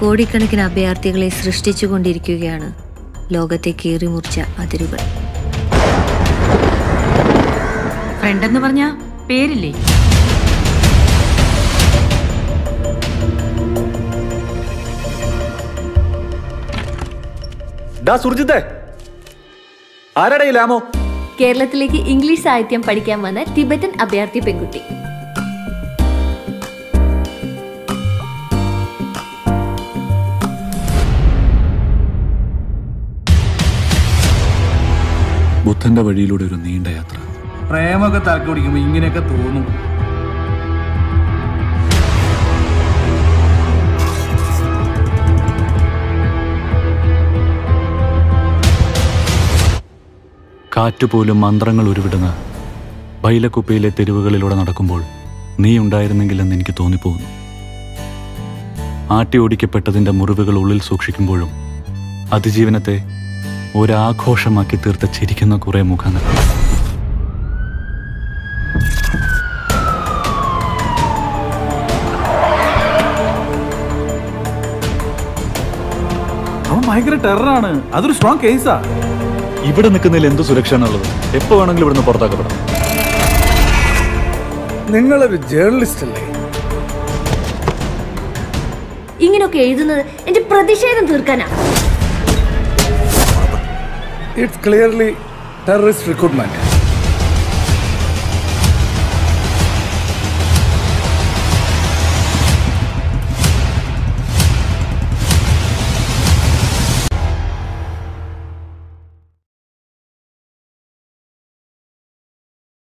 കോടിക്കണക്കിന് അഭയാർത്ഥികളെ സൃഷ്ടിച്ചുകൊണ്ടിരിക്കുകയാണ് ലോകത്തെ കീറിമുറിച്ച അതിരുകൾ ഫ്രണ്ട് എന്ന് പറഞ്ഞ പേരില്ലേ ഡാ സുർജിത്തെ ആരാടാ ഈ ലാമോ കേരളത്തിലേക്ക് ഇംഗ്ലീഷ് സാഹിത്യം പഠിക്കാൻ വന്ന ടിബറ്റൻ അഭയാർത്ഥി പെൺകുട്ടി ബുദ്ധന്റെ വഴിയിലൂടെ ഒരു നീണ്ട യാത്ര പ്രേമൊക്കെ തലക്ക് പിടിക്കുമ്പോ ഇങ്ങനെയൊക്കെ തോന്നും കാറ്റുപോലും മന്ത്രങ്ങൾ ഉരുവിടുന്ന ബൈലക്കുപ്പയിലെ തെരുവുകളിലൂടെ നടക്കുമ്പോൾ നീ ഉണ്ടായിരുന്നെങ്കിലെന്ന് എനിക്ക് തോന്നിപ്പോകുന്നു ആട്ടി ഓടിക്കപ്പെട്ടതിന്റെ മുറിവുകൾ ഉള്ളിൽ സൂക്ഷിക്കുമ്പോഴും അതിജീവനത്തെ ഒരാഘോഷമാക്കി തീർത്ത ചിരിക്കുന്ന കുറെ മുഖങ്ങൾ അവൻ ഭയങ്കര ടെററാണ് അതൊരു സ്ട്രോങ് കേസാ ഇവിടെ നിൽക്കുന്നതിൽ എന്ത് സുരക്ഷയാണുള്ളത് എപ്പോ വേണമെങ്കിലും ഇവിടുന്ന് പുറത്താക്കപ്പെടാം നിങ്ങളൊരു ജേർണലിസ്റ്റ് അല്ലേ ഇങ്ങനെയൊക്കെ എഴുതുന്നത് എന്റെ പ്രതിഷേധം തീർക്കാനാ ഇറ്റ്സ് ക്ലിയർലി ടെററിസ്റ്റ് റിക്രൂട്ട്മെന്റ്